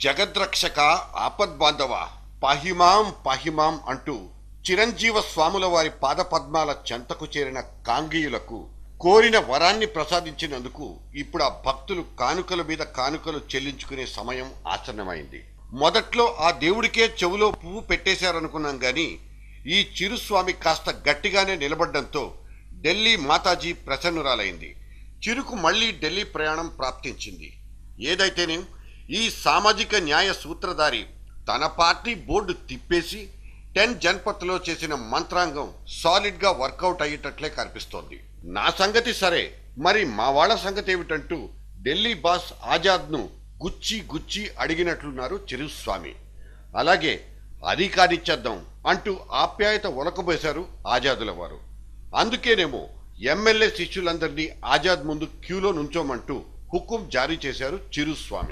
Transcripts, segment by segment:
జగద్రక్షక ఆపద్బాంధవ పాహిమాం పాహిమాం అంటూ చిరంజీవ స్వాముల వారి పాదపద్మాల చెంతకు చేరిన కాంగీయులకు కోరిన వరాన్ని ప్రసాదించినందుకు ఇప్పుడు ఆ భక్తులు కానుకల మీద కానుకలు చెల్లించుకునే సమయం ఆసన్నమైంది మొదట్లో ఆ దేవుడికే చెవులో పువ్వు పెట్టేశారనుకున్నాం గాని ఈ చిరుస్వామి కాస్త గట్టిగానే నిలబడ్డంతో ఢిల్లీ మాతాజీ ప్రసన్నురాలైంది చిరుకు మళ్లీ ఢిల్లీ ప్రయాణం ప్రాప్తించింది ఏదైతేనేం ఈ సామాజిక న్యాయ సూత్రధారి తన పార్టీ బోర్డు తిప్పేసి టెన్ జన్పత్లో చేసిన మంత్రాంగం సాలిడ్ గా వర్కౌట్ అయ్యేటట్లే కనిపిస్తోంది నా సంగతి సరే మరి మా వాళ్ళ సంగతి ఏమిటంటూ ఢిల్లీ బాస్ ఆజాద్ ను గుచ్చి గుచ్చి అడిగినట్లున్నారు చిరుస్వామి అలాగే అది కానిచ్చేద్దాం అంటూ ఆప్యాయత ఒలకబోశారు ఆజాదుల వారు అందుకేనేమో ఎమ్మెల్యే శిష్యులందరినీ ఆజాద్ ముందు క్యూలో నుంచోమంటూ హుకుం జారీ చేశారు చిరుస్వామి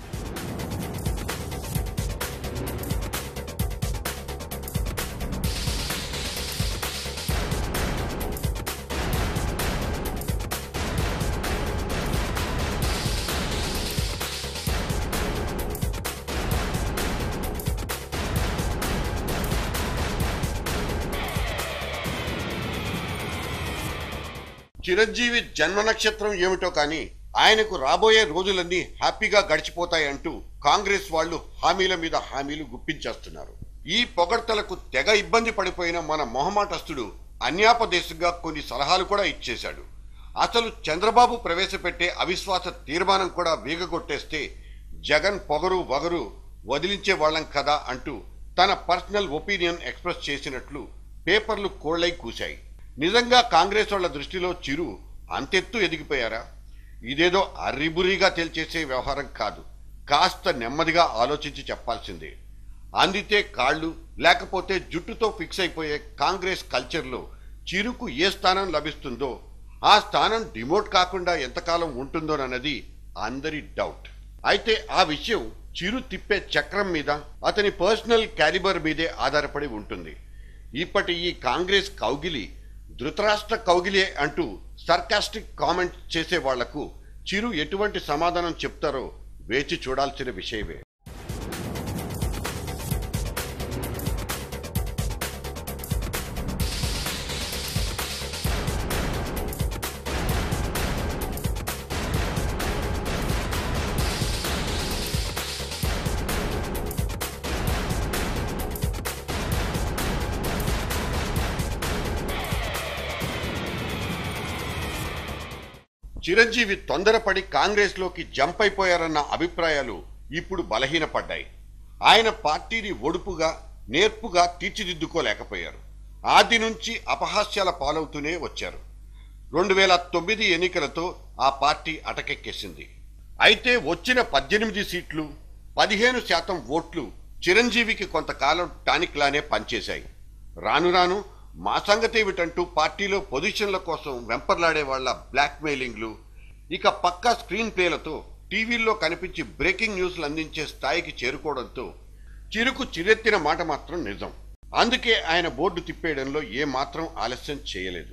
చిరంజీవి జన్మ నక్షత్రం ఏమిటో కానీ ఆయనకు రాబోయే రోజులన్నీ హ్యాపీగా గడిచిపోతాయంటూ కాంగ్రెస్ వాళ్ళు హామీల మీద హామీలు గుప్పించేస్తున్నారు ఈ పొగడ్తలకు తెగ ఇబ్బంది పడిపోయిన మన మొహమాటస్తుడు అన్యాపదేశంగా కొన్ని సలహాలు కూడా ఇచ్చేశాడు అసలు చంద్రబాబు ప్రవేశపెట్టే అవిశ్వాస తీర్మానం కూడా వీగగొట్టేస్తే జగన్ పొగరు వగరు వదిలించే వాళ్ళం కదా అంటూ తన పర్సనల్ ఒపీనియన్ ఎక్స్ప్రెస్ చేసినట్లు పేపర్లు కోళ్లై కూశాయి నిజంగా కాంగ్రెస్ వాళ్ళ దృష్టిలో చిరు అంతెత్తు ఎదిగిపోయారా ఇదేదో అర్రిబురిగా తేల్చేసే వ్యవహారం కాదు కాస్త నెమ్మదిగా ఆలోచించి చెప్పాల్సిందే అందితే కాళ్ళు లేకపోతే జుట్టుతో ఫిక్స్ అయిపోయే కాంగ్రెస్ కల్చర్లో చిరుకు ఏ స్థానం లభిస్తుందో ఆ స్థానం డిమోట్ కాకుండా ఎంతకాలం ఉంటుందోనన్నది అందరి డౌట్ అయితే ఆ విషయం చిరు తిప్పే చక్రం మీద అతని పర్సనల్ క్యాలిబర్ మీదే ఆధారపడి ఉంటుంది ఇప్పటి ఈ కాంగ్రెస్ కౌగిలి ధృతరాష్ట్ర కౌగిలే అంటూ సర్కాస్టిక్ కామెంట్ చేసే వాళ్లకు చిరు ఎటువంటి సమాధానం చెప్తారో వేచి చూడాల్సిన విషయమే చిరంజీవి తొందరపడి కాంగ్రెస్ లోకి జంప్ అయిపోయారన్న అభిప్రాయాలు ఇప్పుడు బలహీనపడ్డాయి ఆయన పార్టీని ఒడుపుగా నేర్పుగా తీర్చిదిద్దుకోలేకపోయారు ఆది నుంచి అపహాస్యాల పాలవుతూనే వచ్చారు రెండు వేల తొమ్మిది ఎన్నికలతో ఆ పార్టీ అటకెక్కేసింది అయితే వచ్చిన పద్దెనిమిది సీట్లు పదిహేను శాతం ఓట్లు చిరంజీవికి కొంతకాలం టానిక్ లానే పనిచేశాయి రాను రాను మా సంగతి ఏమిటంటూ పార్టీలో పొజిషన్ల కోసం వెంపర్లాడే వాళ్ళ బ్లాక్ మెయిలింగ్లు ఇక పక్కా స్క్రీన్ ప్లేలతో టీవీల్లో కనిపించి బ్రేకింగ్ న్యూస్లు అందించే స్థాయికి చేరుకోవడంతో చిరుకు చిరెత్తిన మాట మాత్రం నిజం అందుకే ఆయన బోర్డు తిప్పేయడంలో ఏ మాత్రం ఆలస్యం చేయలేదు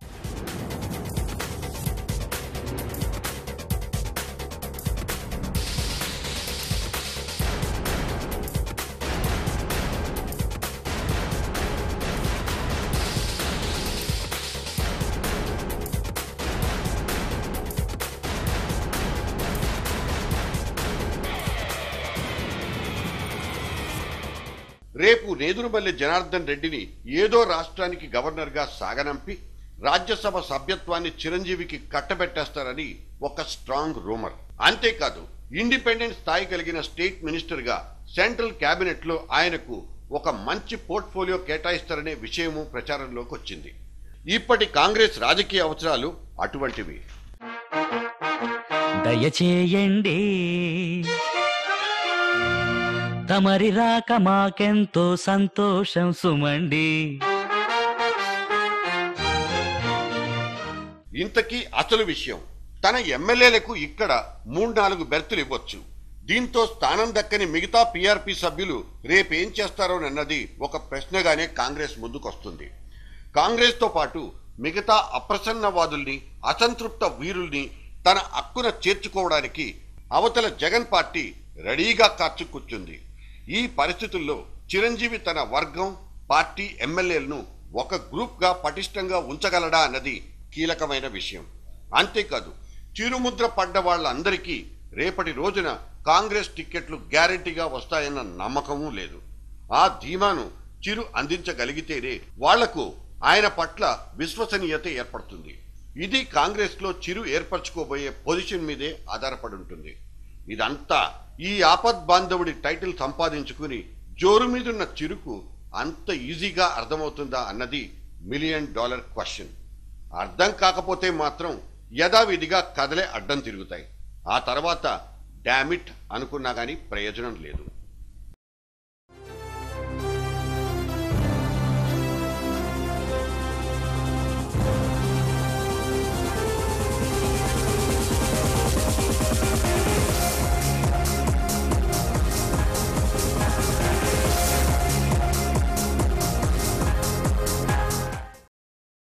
రేపు నేదురుమల్లి జనార్దన్ రెడ్డిని ఏదో రాష్ట్రానికి గవర్నర్గా సాగనంపి రాజ్యసభ సభ్యత్వాన్ని చిరంజీవికి కట్టబెట్టేస్తారని ఒక స్ట్రాంగ్ రూమర్ అంతేకాదు ఇండిపెండెంట్ స్థాయి కలిగిన స్టేట్ మినిస్టర్ గా సెంట్రల్ కేబినెట్ లో ఆయనకు ఒక మంచి పోర్ట్ఫోలియో కేటాయిస్తారనే విషయము ప్రచారంలోకి వచ్చింది ఇప్పటి కాంగ్రెస్ రాజకీయ అవసరాలు అటువంటివి దయచేయండి తమరి రాక మాకెంతో సంతోషం సుమండి ఇంతకీ అసలు విషయం తన ఎమ్మెల్యేలకు ఇక్కడ మూడు నాలుగు బెర్తులు ఇవ్వచ్చు దీంతో స్థానం దక్కని మిగతా పీఆర్పీ సభ్యులు రేపేం చేస్తారోనన్నది ఒక ప్రశ్నగానే కాంగ్రెస్ ముందుకొస్తుంది కాంగ్రెస్తో పాటు మిగతా అప్రసన్నవాదుల్ని అసంతృప్త వీరుల్ని తన అక్కున చేర్చుకోవడానికి అవతల జగన్ పార్టీ రెడీగా ఖర్చు కూర్చుంది ఈ పరిస్థితుల్లో చిరంజీవి తన వర్గం పార్టీ ఎమ్మెల్యేలను ఒక గ్రూప్గా పటిష్టంగా ఉంచగలడా అన్నది కీలకమైన విషయం అంతేకాదు చిరుముద్ర పడ్డ వాళ్ళందరికీ రేపటి రోజున కాంగ్రెస్ టిక్కెట్లు గ్యారెంటీగా వస్తాయన్న నమ్మకమూ లేదు ఆ ధీమాను చిరు అందించగలిగితేనే వాళ్లకు ఆయన పట్ల విశ్వసనీయత ఏర్పడుతుంది ఇది కాంగ్రెస్లో చిరు ఏర్పరచుకోబోయే పొజిషన్ మీదే ఆధారపడి ఉంటుంది ఇదంతా ఈ ఆపద్ బాంధవుడి టైటిల్ సంపాదించుకుని జోరు మీదున్న చిరుకు అంత ఈజీగా అర్థమవుతుందా అన్నది మిలియన్ డాలర్ క్వశ్చన్ అర్థం కాకపోతే మాత్రం యథావిధిగా కదలే అడ్డం తిరుగుతాయి ఆ తర్వాత డామిట్ అనుకున్నా కానీ ప్రయోజనం లేదు